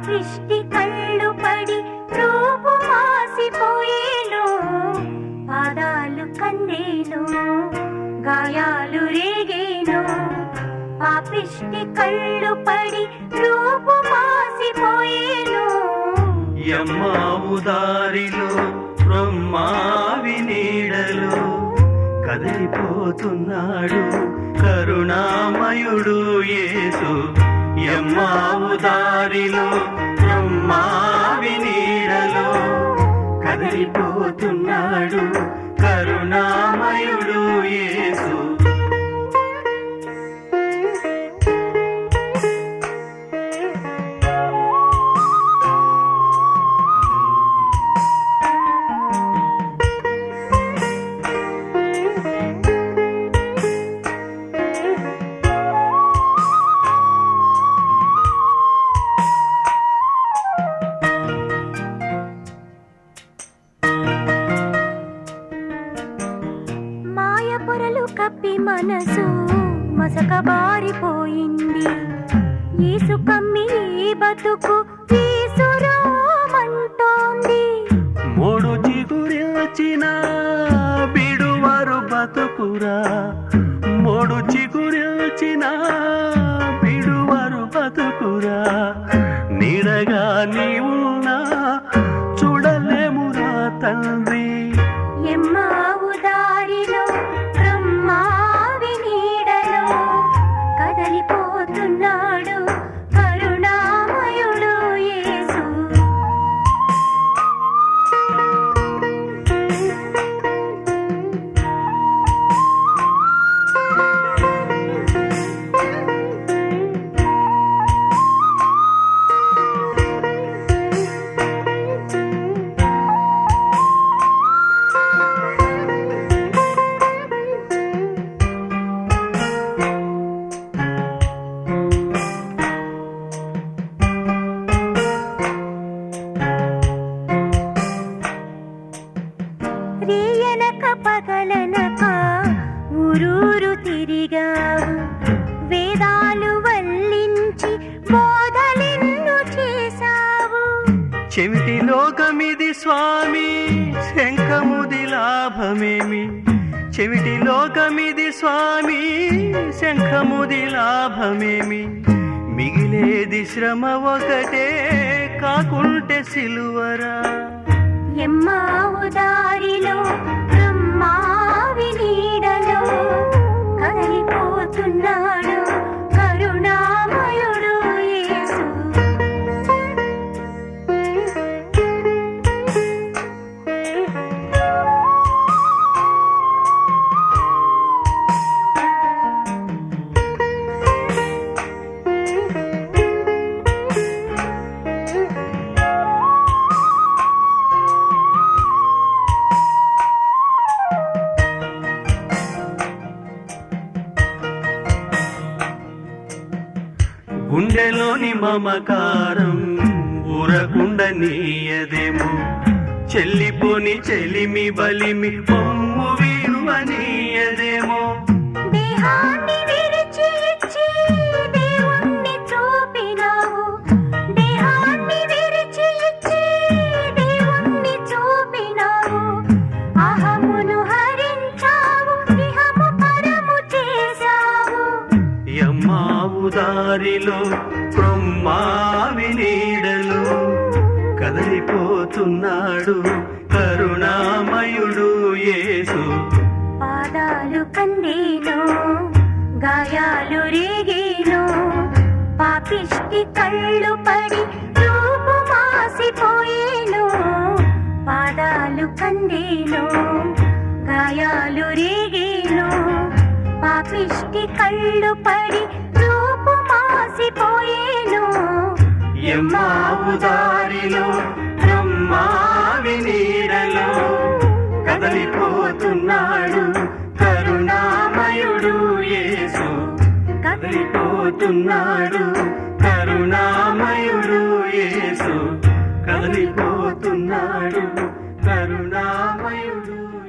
పాపిష్టి కళ్ళు పడి రూపు మాసిపోయేను పాదాలు కందేను గాయాలు రేగేను పాపిష్టి కళ్ళు పడి రూపు మాసిపోయేను యమ్మావు దారిలో బ్రహ్మావి నీడలో కదిలిపోతున్నాడు కరుణామయుడు యేసు యమ్మావు దారిలో బ్రహ్మావి నీడలో కదిలిపోతున్నాడు కరుణామయుడు యేసు మాయ పొరలు కప్పి మనసు మసకబారిపోయింది ఈసు కమ్మి ఈ బతుకు ఈసురామంటోంది మూడు చిగురిల్చిన బిడువారు బతుకురా మూడు చిగురిల్చిన బిడువారు బతుకురా నీడగా నీవున్నా చూడలేమురా తండ్రి ఎమ్మావు దారిలో బ్రహ్మావి నీడలో కదలిపోతున్నాడు కరుణామయుడు యేసు రేయనక పగలనక ఊరూరు తిరిగావు వేదాలు వల్లించి బోధలెన్ను చేశావు చెవిటి లోకమిది స్వామి శంఖముది లాభమేమి చెవిటి లోకమిది స్వామి శంఖముది లాభమేమి మిగిలేది శ్రమ ఒకటే కాకుంటే సిలువరా ఎమ్మావు దారిలో బ్రహ్మావి నీడలో కదిలిపోతున్నాడు కరుణామయుడు యేసు గుండెలోని మమకారం ఊరకుండ నీయదేమో చెల్లిపోని చెలిమి బలిమి పొమ్ము వీరువనీయదేమో దేహాన్ని విరిచి ఇచ్చి దేవుణ్ణి చూపినావు దేహాన్ని విరిచి ఇచ్చి దేవుణ్ణి చూపినావు అహమును హరించావు ఇహము పరము చేశావు యమ్మావు దారిలో బ్రహ్మావి నీడలో కదలిపోతున్నాడు కరుణామయుడు యేసు పాదాలు కందేను గాయాలు రేగేను పాపిష్టి కళ్ళు పడి రూపు మాసిపోయేను పాదాలు కందేను గాయాలు రేగేను పాపిష్టి కళ్ళు పడి రూపు మాసిపోయేను యమ్మావు దారిలో బ్రహ్మావి నీడలో కదలిపోతున్నాడు కరుణామయుడు యేసు కదిలిపోతున్నాడు కరుణామయుడు యేసు కదిలిపోతున్నాడు కరుణామయుడు